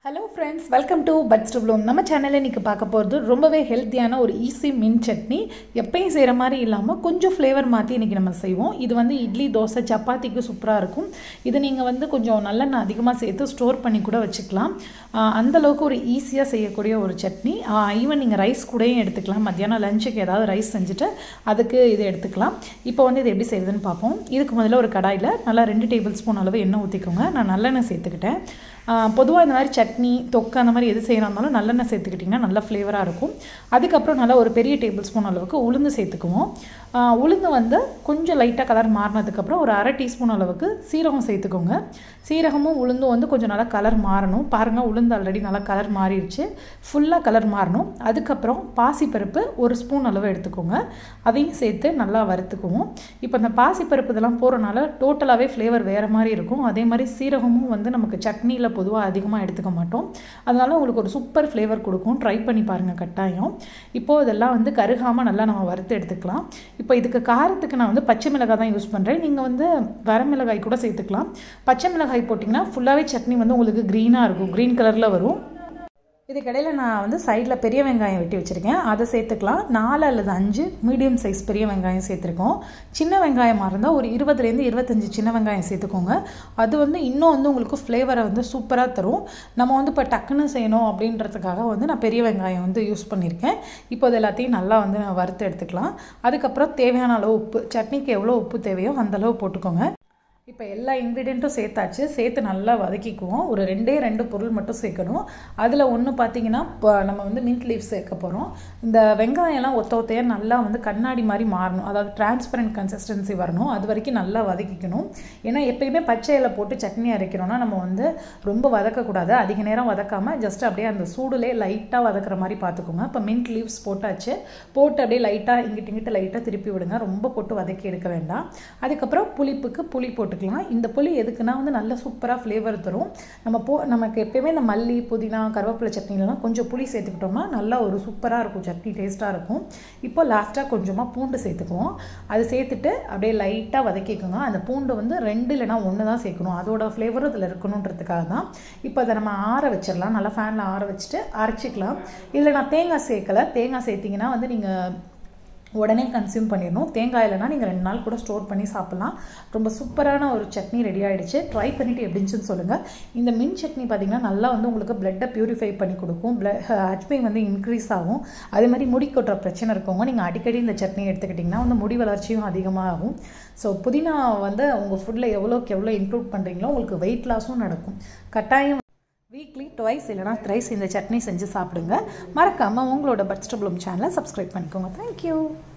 hello friends welcome to buds to bloom நம்ம சேனலில் இன்றைக்கி பார்க்க போகிறது ரொம்பவே ஹெல்த்தியான ஒரு ஈஸி மின் சட்னி எப்பயும் செய்கிற மாதிரி இல்லாமல் கொஞ்சம் ஃப்ளேவர் மாற்றி இன்றைக்கி நம்ம செய்வோம் இது வந்து இட்லி தோசை சப்பாத்திக்கு சூப்பராக இருக்கும் இது நீங்கள் வந்து கொஞ்சம் நல்லெண்ணெய் அதிகமாக சேர்த்து ஸ்டோர் பண்ணி கூட வச்சுக்கலாம் ஆஹ் அந்த அளவுக்கு ஒரு ஈஸியாக செய்யக்கூடிய ஒரு சட்னி ஈவன் நீங்கள் ரைஸ் கூடயும் எடுத்துக்கலாம் மத்தியானம் லஞ்சுக்கு ஏதாவது ரைஸ் செஞ்சுட்டு அதுக்கு இது எடுத்துக்கலாம் இப்போ வந்து இது எப்படி செய்யுதுன்னு பார்ப்போம் இதுக்கு முதல்ல ஒரு கடாயில் நல்லா ரெண்டு டேபிள் ஸ்பூன் அளவு எண்ணெய் ஊற்றிக்கோங்க நான் நல்லெண்ணெய் சேர்த்துக்கிட்டேன் பொதுவாக இந்த மாதிரி சட்னி தொக்கு அந்த மாதிரி எது செய்கிறாலும் நல்லெண்ணெய் சேர்த்துக்கிட்டிங்கன்னா நல்லா ஃப்ளேவராக இருக்கும் அதுக்கப்புறம் நல்லா ஒரு பெரிய டேபிள் ஸ்பூன் அளவுக்கு உளுந்து சேர்த்துக்குவோம் ஆஹ் உளுந்து வந்து கொஞ்சம் லைட்டாக கலர் மாறினதுக்கப்புறம் ஒரு அரை டீஸ்பூன் அளவுக்கு சீரகம் சேர்த்துக்கோங்க சீரகமும் உளுந்தும் வந்து கொஞ்சம் நல்லா கலர் மாறணும் பாருங்கள் உளுந்து ஆல்ரெடி நல்லா கலர் மாறிடுச்சு ஃபுல்லாக கலர் மாறணும் அதுக்கப்புறம் பாசிப்பருப்பு ஒரு ஸ்பூன் அளவு எடுத்துக்கோங்க அதையும் சேர்த்து நல்லா வறுத்துக்குவோம் இப்போ இந்த பாசிப்பருப்பு இதெல்லாம் போகிறனால டோட்டலாகவே ஃப்ளேவர் வேறு மாதிரி இருக்கும் அதே மாதிரி சீரகமும் வந்து நமக்கு சட்னியில் பொதுவாக அதிகமாக எடுத்துக்க மாட்டோம் அதனால உங்களுக்கு ஒரு சூப்பர் ஃப்ளேவர் கொடுக்கும் ட்ரை பண்ணி பாருங்கள் கட்டாயம் இப்போது இதெல்லாம் வந்து கருகாமல் நல்லா நம்ம வறுத்து எடுத்துக்கலாம் இப்போ இதுக்கு காரத்துக்கு நான் வந்து பச்சை மிளகாய் தான் யூஸ் பண்ணுறேன் நீங்கள் வந்து வரமிளகாய் கூட சேர்த்துக்கலாம் பச்சை மிளகாய் போட்டிங்கன்னா ஃபுல்லாகவே சட்னி வந்து உங்களுக்கு க்ரீனாக இருக்கும் க்ரீன் கலரில் வரும் இதுக்கிடையில் நான் வந்து சைடில் பெரிய வெங்காயம் வெட்டி வச்சுருக்கேன் அதை சேர்த்துக்கலாம் நாலு அல்லது அஞ்சு மீடியம் சைஸ் பெரிய வெங்காயம் சேர்த்துருக்கோம் சின்ன வெங்காயமாக இருந்தால் ஒரு இருபதுலேருந்து இருபத்தஞ்சி சின்ன வெங்காயம் சேர்த்துக்கோங்க அது வந்து இன்னும் வந்து உங்களுக்கு ஃப்ளேவரை வந்து சூப்பராக தரும் நம்ம வந்து இப்போ டக்குன்னு செய்யணும் அப்படின்றதுக்காக வந்து நான் பெரிய வெங்காயம் வந்து யூஸ் பண்ணியிருக்கேன் இப்போ அது எல்லாத்தையும் நல்லா வந்து நான் வறுத்து எடுத்துக்கலாம் அதுக்கப்புறம் தேவையான அளவு உப்பு சட்னிக்கு எவ்வளோ உப்பு தேவையோ அந்தளவு போட்டுக்கோங்க இப்போ எல்லா இன்க்ரீடியண்ட்டும் சேர்த்தாச்சு சேர்த்து நல்லா வதக்கிக்குவோம் ஒரு ரெண்டே ரெண்டு பொருள் மட்டும் சேர்க்கணும் அதில் ஒன்று பார்த்தீங்கன்னா இப்போ நம்ம வந்து மின்ட் லீஃப் சேர்க்க போகிறோம் இந்த வெங்காயம்லாம் ஒத்த ஒத்தையாக நல்லா வந்து கண்ணாடி மாதிரி மாறணும் அதாவது டிரான்ஸ்பரண்ட் கன்சிஸ்டன்சி வரணும் அது வரைக்கும் நல்லா வதக்கிக்கணும் ஏன்னா எப்பயுமே பச்சை இலை போட்டு சட்னி அரைக்கிறோன்னா நம்ம வந்து ரொம்ப வதக்கக்கூடாது அதிக நேரம் வதக்காமல் ஜஸ்ட் அப்படியே அந்த சூடுலே லைட்டாக வதக்குற மாதிரி பார்த்துக்கோங்க இப்போ மின்ட் லீவ்ஸ் போட்டாச்சு போட்டு அப்படியே லைட்டாக இங்கிட்டு இங்கிட்டு லைட்டாக திருப்பி விடுங்க ரொம்ப போட்டு வதக்கி எடுக்க வேண்டாம் அதுக்கப்புறம் புளிப்புக்கு புளி போட்டு போட்டுக்கலாம் இந்த புளி எதுக்குன்னா வந்து நல்ல சூப்பராக ஃப்ளேவர் தரும் நம்ம போ நமக்கு எப்பயுமே இந்த மல்லி புதினா கருவேப்பிலை சட்னிலலாம் கொஞ்சம் புளி சேர்த்துக்கிட்டோம்னா நல்லா ஒரு சூப்பராக இருக்கும் சட்னி டேஸ்ட்டாக இருக்கும் இப்போ லாஸ்ட்டாக கொஞ்சமாக பூண்டு சேர்த்துக்குவோம் அது சேர்த்துட்டு அப்படியே லைட்டாக வதக்கிக்கோங்க அந்த பூண்டு வந்து ரெண்டு இல்லைனா ஒன்று தான் சேர்க்கணும் அதோட ஃப்ளேவரும் இதில் இருக்கணுன்றதுக்காக தான் இப்போ அதை நம்ம ஆற வச்சிடலாம் நல்லா ஃபேனில் ஆற வச்சுட்டு அரைச்சிக்கலாம் இதில் நான் தேங்காய் சேர்க்கலை தேங்காய் சேர்த்திங்கன்னா வந்து நீங்கள் உடனே கன்சியூம் பண்ணிடணும் தேங்காய் இல்லைனா நீங்கள் ரெண்டு நாள் கூட ஸ்டோர் பண்ணி சாப்பிட்லாம் ரொம்ப சூப்பரான ஒரு சட்னி ரெடி ஆகிடுச்சு ட்ரை பண்ணிவிட்டு எப்படின்னு சொல்லுங்கள் இந்த மின் சட்னி பார்த்திங்கன்னா நல்லா வந்து உங்களுக்கு பிளட்டை ப்யூரிஃபை பண்ணி கொடுக்கும் பிளட் ஹச்பி வந்து இன்க்ரீஸ் ஆகும் அதே மாதிரி முடி கொட்டுற பிரச்சனை இருக்கவங்க நீங்கள் அடிக்கடி இந்த சட்னி எடுத்துக்கிட்டிங்கன்னா வந்து முடி வளர்ச்சியும் அதிகமாகும் ஸோ புதினா வந்து உங்கள் ஃபுட்டில் எவ்வளோக்கு எவ்வளோ இன்க்ளூட் பண்ணுறீங்களோ உங்களுக்கு வெயிட் லாஸும் நடக்கும் கட்டாயம் வீக்லி டுவைஸ் இல்லைனா த்ரைஸ் இந்த சட்னி செஞ்சு சாப்பிடுங்க மறக்காமல் உங்களோட பட்ஸ்டபிளும் சேனலை சப்ஸ்கிரைப் பண்ணிக்கோங்க தேங்க்யூ